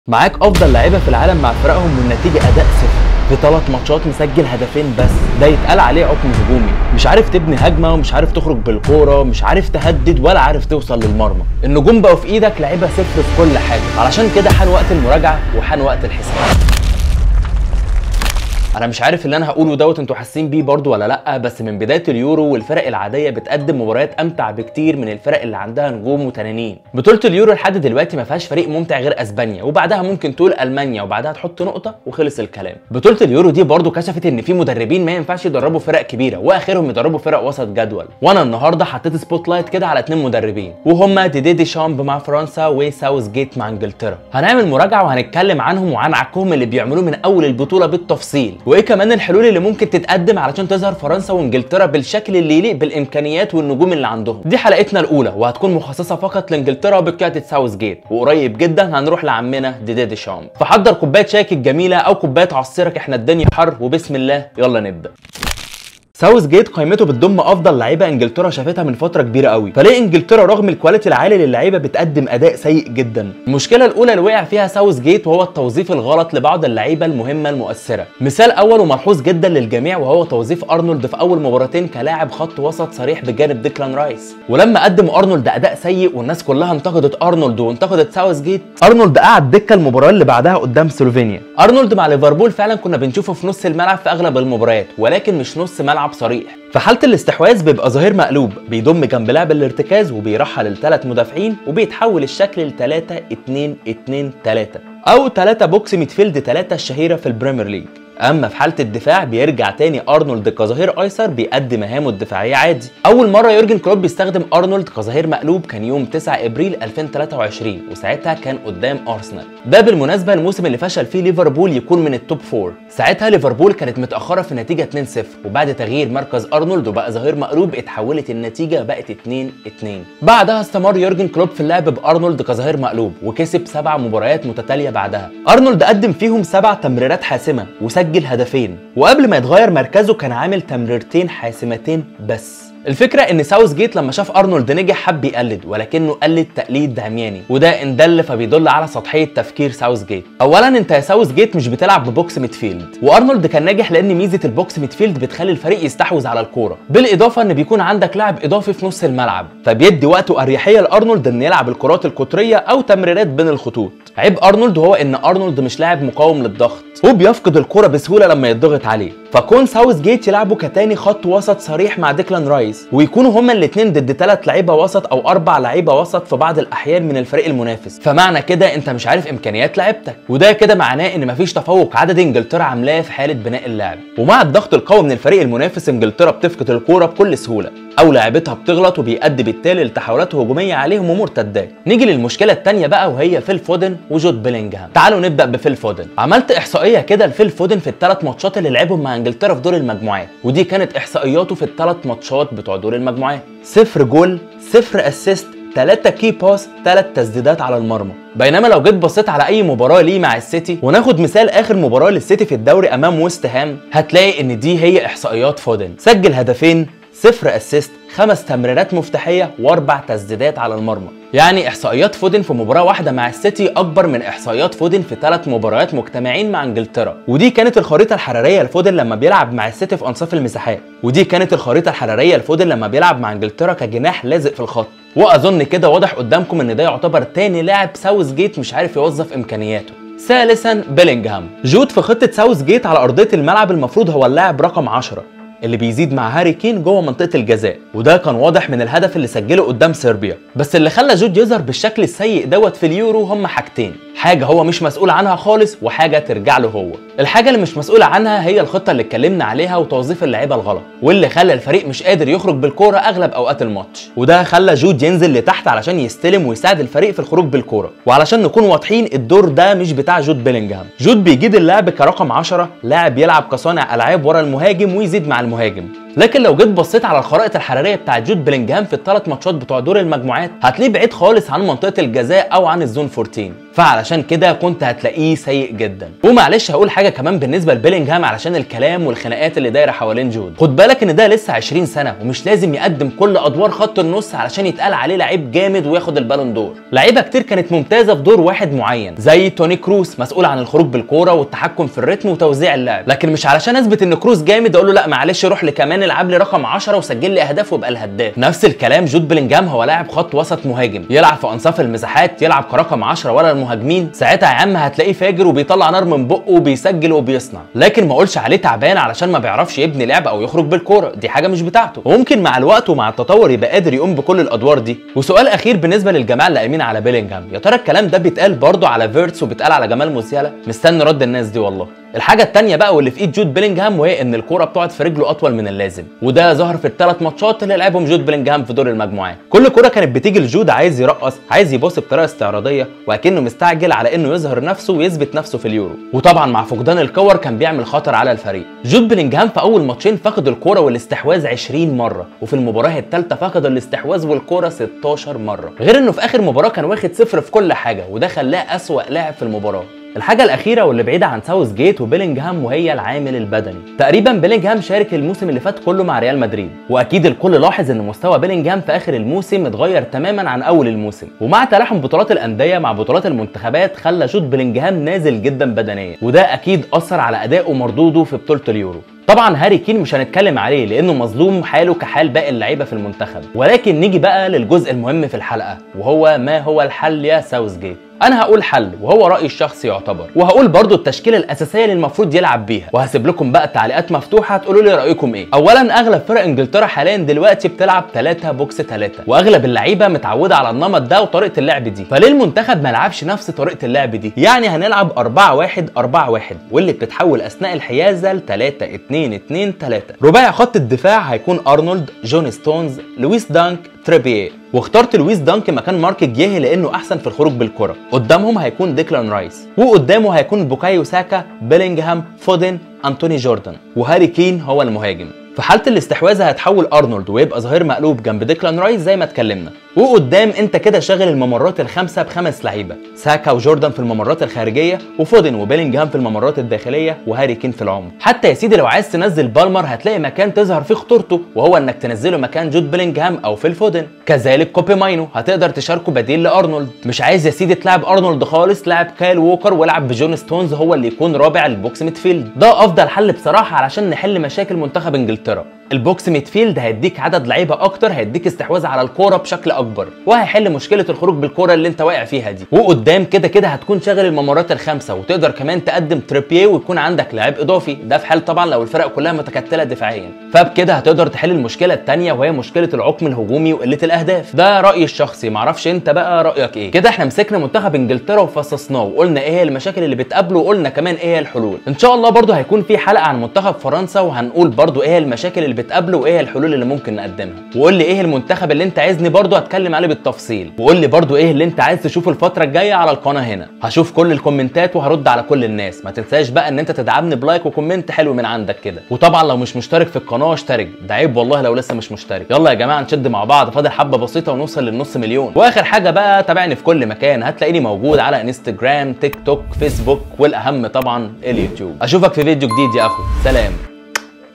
معاك افضل لعيبه في العالم مع فرقهم والنتيجه اداء صفر في ثلاث ماتشات مسجل هدفين بس ده يتقال عليه عقم هجومي مش عارف تبني هجمه ومش عارف تخرج بالكوره مش عارف تهدد ولا عارف توصل للمرمى النجوم بقوا في ايدك لعيبه صفر في كل حاجه علشان كده حان وقت المراجعه وحان وقت الحساب انا مش عارف اللي انا هقوله دوت انتوا حاسين بيه برضو ولا لا بس من بدايه اليورو والفرق العاديه بتقدم مباريات امتع بكتير من الفرق اللي عندها نجوم وتنانين بطوله اليورو لحد دلوقتي ما فيهاش فريق ممتع غير اسبانيا وبعدها ممكن تقول المانيا وبعدها تحط نقطه وخلص الكلام بطوله اليورو دي برضو كشفت ان في مدربين ما ينفعش يدربوا فرق كبيره واخرهم يدربوا فرق وسط جدول وانا النهارده حطيت سبوت لايت كده على اتنين مدربين وهما ديدي دي شامب مع فرنسا وساوث جيت مع انجلترا هنعمل مراجعه وهنتكلم عنهم وعن عكهم اللي بيعملوه من اول البطوله بالتفصيل وايه كمان الحلول اللي ممكن تتقدم علشان تظهر فرنسا وانجلترا بالشكل اللي يليق بالامكانيات والنجوم اللي عندهم دي حلقتنا الاولى وهتكون مخصصه فقط لانجلترا بقياده ساوث جيت وقريب جدا هنروح لعمنا ديدي دي شامب فحضر كوبايه شايك الجميله او كوبايه عصيرك احنا الدنيا حر وبسم الله يلا نبدا ساوث جيت قائمته بتضم افضل لعيبه انجلترا شافتها من فتره كبيره قوي فليه انجلترا رغم الكواليتي العالي للعيبه بتقدم اداء سيء جدا المشكله الاولى اللي وقع فيها ساوث جيت وهو التوظيف الغلط لبعض اللعيبه المهمه المؤثره مثال اول وملحوظ جدا للجميع وهو توظيف ارنولد في اول مباراتين كلاعب خط وسط صريح بجانب ديكلان رايس ولما قدم ارنولد اداء سيء والناس كلها انتقدت ارنولد وانتقدت ساوث جيت ارنولد قعد دكه المباراه اللي بعدها قدام سلوفينيا ارنولد مع ليفربول فعلا كنا بنشوفه في نص الملعب في اغلب المباريات ولكن مش نص ملعب صريح في حالة الاستحواذ بيبقى ظهير مقلوب بيضم جنب لعب الارتكاز وبيرحل لثلاث مدافعين وبيتحول الشكل ل 3 2 2 3 او 3 بوكس ميدفيلد 3 الشهيرة في البريمير ليج اما في حاله الدفاع بيرجع تاني ارنولد كظهير ايسر بيأدي مهامه الدفاعيه عادي اول مره يورجن كلوب بيستخدم ارنولد كظهير مقلوب كان يوم 9 ابريل 2023 وساعتها كان قدام ارسنال ده بالمناسبه الموسم اللي فشل فيه ليفربول يكون من التوب فور ساعتها ليفربول كانت متاخره في النتيجه 2-0 وبعد تغيير مركز ارنولد وبقى ظهير مقلوب اتحولت النتيجه بقت 2-2 بعدها استمر يورجن كلوب في اللعب بارنولد كظهير مقلوب وكسب سبع مباريات متتاليه بعدها ارنولد قدم فيهم سبع تمريرات حاسمه وسجل سجل هدفين وقبل ما يتغير مركزه كان عامل تمريرتين حاسمتين بس الفكرة ان ساوث جيت لما شاف ارنولد نجح حب يقلد ولكنه قلد تقليد عمياني وده ان دل فبيدل على سطحية تفكير ساوث جيت اولا انت يا ساوث جيت مش بتلعب ببوكس ميدفيلد وارنولد كان ناجح لان ميزة البوكس ميدفيلد بتخلي الفريق يستحوذ على الكورة بالاضافة ان بيكون عندك لاعب اضافي في نص الملعب فبيدي وقت واريحية لارنولد ان يلعب الكرات القطرية او تمريرات بين الخطوط عيب ارنولد هو ان ارنولد مش لاعب مقاوم للضغط هو بيفقد الكرة بسهولة لما يضغط عليه فكون ساوث جيت يلعبوا كتاني خط وسط صريح مع ديكلان رايس ويكونوا هما الاثنين ضد ثلاث لعيبه وسط او اربع لعيبه وسط في بعض الاحيان من الفريق المنافس فمعنى كده انت مش عارف امكانيات لعيبتك وده كده معناه ان مفيش تفوق عددي انجلترا عاملاه في حاله بناء اللعب ومع الضغط القوي من الفريق المنافس انجلترا بتفقد الكوره بكل سهوله او لاعبتها بتغلط وبيؤدي بالتالي لتحولات هجوميه عليهم ومرتدات نيجي للمشكله الثانيه بقى وهي فيل فودن وجود بيلينجهام تعالوا نبدا بفيل فودن عملت احصائيه كده لفيل فودن في الثلاث ماتشات اللي لعبهم مع انجلترا في دور المجموعات ودي كانت احصائياته في الثلاث ماتشات بتوع دور المجموعات صفر جول صفر اسيست 3 كي باس 3 تسديدات على المرمى بينما لو جيت بصيت على اي مباراه ليه مع السيتي وناخد مثال اخر مباراه للسيتي في الدوري امام ويست هام هتلاقي ان دي هي احصائيات فودن سجل هدفين صفر اسيست خمس تمريرات مفتاحيه واربع تسديدات على المرمى يعني احصائيات فودن في مباراه واحده مع السيتي اكبر من احصائيات فودن في ثلاث مباريات مجتمعين مع انجلترا ودي كانت الخريطه الحراريه لفودن لما بيلعب مع السيتي في انصاف المساحات ودي كانت الخريطه الحراريه لفودن لما بيلعب مع انجلترا كجناح لازق في الخط واظن كده واضح قدامكم ان ده يعتبر تاني لاعب ساوث جيت مش عارف يوظف امكانياته ثالثا بيلينجهام جود في خطه ساوث جيت على ارضيه الملعب المفروض هو اللاعب رقم 10 اللي بيزيد مع هاري كين جوه منطقه الجزاء وده كان واضح من الهدف اللي سجله قدام صربيا بس اللي خلى جود يظهر بالشكل السيء دوت في اليورو هم حاجتين حاجه هو مش مسؤول عنها خالص وحاجه ترجع له هو الحاجه اللي مش مسؤول عنها هي الخطه اللي اتكلمنا عليها وتوظيف اللعيبه الغلط واللي خلى الفريق مش قادر يخرج بالكوره اغلب اوقات الماتش وده خلى جود ينزل لتحت علشان يستلم ويساعد الفريق في الخروج بالكوره وعلشان نكون واضحين الدور ده مش بتاع جود بيلينجهام جود بيجيد اللعب كرقم 10 لاعب يلعب كصانع العاب ورا المهاجم ويزيد مع المهاجم لكن لو جيت بصيت على الخرائط الحراريه بتاع جود بلينجهام في الثلاث ماتشات بتوع دور المجموعات هتلاقيه بعيد خالص عن منطقه الجزاء او عن الزون 14 فعلشان كده كنت هتلاقيه سيء جدا ومعلش هقول حاجه كمان بالنسبه لبيلينجهام علشان الكلام والخناقات اللي دايره حوالين جود خد بالك ان ده لسه 20 سنه ومش لازم يقدم كل ادوار خط النص علشان يتقال عليه لعيب جامد وياخد البالون دور لعيبه كتير كانت ممتازه في دور واحد معين زي توني كروس مسؤول عن الخروج بالكوره والتحكم في الريتم وتوزيع اللعب لكن مش علشان اثبت ان كروس جامد اقول له لا معلش روح لي كمان العب لي رقم 10 وسجل لي اهداف وابقى الهداف نفس الكلام جود بلينجهام هو لاعب خط وسط مهاجم يلعب في انصاف المساحات يلعب كرقم 10 ولا المهاجمين ساعتها يا عم هتلاقيه فاجر وبيطلع نار من بقه وبيسجل وبيصنع لكن ما اقولش عليه تعبان علشان ما بيعرفش يبني لعب او يخرج بالكوره دي حاجه مش بتاعته وممكن مع الوقت ومع التطور يبقى قادر يقوم بكل الادوار دي وسؤال اخير بالنسبه للجماعه اللي قايمين على بيلينجهام يا ترى الكلام ده بيتقال برضه على فيرتس وبيتقال على جمال موسيالا مستني رد الناس دي والله الحاجه الثانيه بقى واللي في ايد جود بيلينجهام وهي ان الكوره بتقعد في رجله اطول من اللازم وده ظهر في الثلاث ماتشات اللي لعبهم جود بيلينجهام في دور المجموعات كل كوره كانت بتيجي لجود عايز يرقص عايز يباص بطريقه استعراضيه وكانه مستعجل على انه يظهر نفسه ويثبت نفسه في اليورو وطبعا مع فقدان الكور كان بيعمل خطر على الفريق جود بيلينجهام في اول ماتشين فقد الكوره والاستحواذ 20 مره وفي المباراه الثالثه فقد الاستحواذ والكوره 16 مره غير انه في اخر مباراه كان واخد صفر في كل حاجه وده خلاه اسوا لاعب في المباراه الحاجة الأخيرة واللي بعيدة عن ساوث جيت وبيلينجهام وهي العامل البدني. تقريبا بيلينجهام شارك الموسم اللي فات كله مع ريال مدريد، وأكيد الكل لاحظ إن مستوى بيلينجهام في آخر الموسم اتغير تماما عن أول الموسم، ومع تلاحم بطولات الأندية مع بطولات المنتخبات خلى شوط بيلينجهام نازل جدا بدنيا، وده أكيد أثر على أدائه ومردوده في بطولة اليورو. طبعا هاري كين مش هنتكلم عليه لانه مظلوم حاله كحال باقي اللعيبه في المنتخب ولكن نيجي بقى للجزء المهم في الحلقه وهو ما هو الحل يا ساوث جيت انا هقول حل وهو رايي الشخصي يعتبر وهقول برضو التشكيله الاساسيه اللي المفروض يلعب بيها وهسيب لكم بقى تعليقات مفتوحه تقولوا لي رايكم ايه اولا اغلب فرق انجلترا حاليا دلوقتي بتلعب 3 بوكس 3 واغلب اللعيبه متعوده على النمط ده وطريقه اللعب دي فليه المنتخب ما يلعبش نفس طريقه اللعب دي يعني هنلعب 4 1 4 1 واللي بتتحول اثناء الحيازه ل 3 2 2 3 رباعي خط الدفاع هيكون ارنولد جون ستونز لويس دانك تريبيه واخترت لويس دانك مكان مارك جيهي لانه احسن في الخروج بالكره قدامهم هيكون ديكلان رايس وقدامه هيكون بوكايو ساكا بيلينجهام فودن انتوني جوردن وهاري كين هو المهاجم في حاله الاستحواذ هتحول ارنولد ويبقى ظهير مقلوب جنب ديكلان رايس زي ما اتكلمنا وقدام انت كده شاغل الممرات الخمسه بخمس لعيبه ساكا وجوردن في الممرات الخارجيه وفودن وبيلينجهام في الممرات الداخليه وهاري كين في العمق حتى يا سيدي لو عايز تنزل بالمر هتلاقي مكان تظهر فيه خطورته وهو انك تنزله مكان جود بيلينجهام او في الفودن كذلك كوبي ماينو هتقدر تشاركه بديل لارنولد مش عايز يا سيدي تلعب ارنولد خالص لعب كايل ووكر والعب بجون ستونز هو اللي يكون رابع البوكس ميدفيلد ده افضل حل بصراحه علشان نحل مشاكل منتخب انجلترا البوكس ميدفيلد هيديك عدد لعيبه اكتر هيديك استحواذ على الكوره بشكل اكبر وهيحل مشكله الخروج بالكوره اللي انت واقع فيها دي وقدام كده كده هتكون شاغل الممرات الخمسه وتقدر كمان تقدم تريبيه ويكون عندك لاعب اضافي ده في حال طبعا لو الفرق كلها متكتله دفاعيا فبكده هتقدر تحل المشكله الثانيه وهي مشكله العقم الهجومي وقله الاهداف ده رايي الشخصي معرفش انت بقى رايك ايه كده احنا مسكنا منتخب انجلترا وفصصناه وقلنا ايه هي المشاكل اللي بتقابله وقلنا كمان ايه هي الحلول ان شاء الله برضو هيكون في حلقه عن منتخب فرنسا وهنقول برضو ايه هي المشاكل اللي بتقابله وايه هي الحلول اللي ممكن نقدمها وقول لي ايه المنتخب اللي انت عايزني برضو اتكلم عليه بالتفصيل وقول لي برضو ايه اللي انت عايز تشوفه الفتره الجايه على القناه هنا هشوف كل الكومنتات وهرد على كل الناس ما تنساش بقى ان انت تدعمني بلايك وكومنت حلو من عندك كده وطبعا لو مش مشترك في القناه اشترك ده عيب والله لو لسه مش مشترك يلا يا جماعه نشد مع بعض فاضل حبه بسيطه ونوصل للنص مليون واخر حاجه بقى تابعني في كل مكان هتلاقيني موجود على انستجرام تيك توك فيسبوك والاهم طبعا اليوتيوب اشوفك في فيديو جديد يا اخو سلام